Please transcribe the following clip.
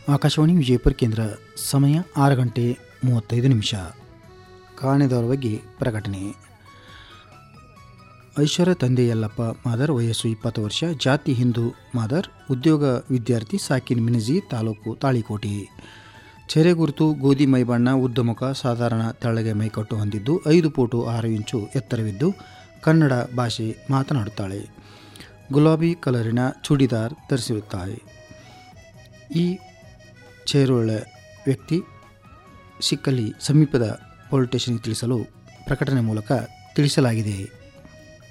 ಆಕಾಶವಾಣಿ ವಿಜಯಪುರ ಕೇಂದ್ರ ಸಮಯ ಆರು ಗಂಟೆ ಮೂವತ್ತೈದು ನಿಮಿಷ ಕಾರಣದವರ ಬಗ್ಗೆ ಪ್ರಕಟಣೆ ಐಶ್ವರ್ಯ ತಂದೆ ಯಲ್ಲಪ್ಪ ಮಾದರ್ ವಯಸ್ಸು ಇಪ್ಪತ್ತು ವರ್ಷ ಜಾತಿ ಹಿಂದೂ ಮಾದರ್ ಉದ್ಯೋಗ ವಿದ್ಯಾರ್ಥಿ ಸಾಕಿನ್ ಮಿನಜಿ ತಾಲೂಕು ತಾಳಿಕೋಟೆ ಚೆರೆ ಗುರುತು ಗೋಧಿ ಮೈಬಣ್ಣ ಉದ್ದಮುಖ ಸಾಧಾರಣ ತೆಳ್ಳಗೆ ಮೈಕಟ್ಟು ಹೊಂದಿದ್ದು ಐದು ಫೋಟು ಆರು ಇಂಚು ಎತ್ತರವಿದ್ದು ಕನ್ನಡ ಭಾಷೆ ಮಾತನಾಡುತ್ತಾಳೆ ಗುಲಾಬಿ ಕಲರಿನ ಚೂಡಿದಾರ್ ಧರಿಸಿರುತ್ತಾಳೆ ಈ ಚೇರುಳ್ಳ ವ್ಯಕ್ತಿ ಸಿಕ್ಕಲ್ಲಿ ಸಮೀಪದ ಪೊಲೀಸ್ ಸ್ಟೇಷನ್ಗೆ ತಿಳಿಸಲು ಪ್ರಕಟಣೆ ಮೂಲಕ ತಿಳಿಸಲಾಗಿದೆ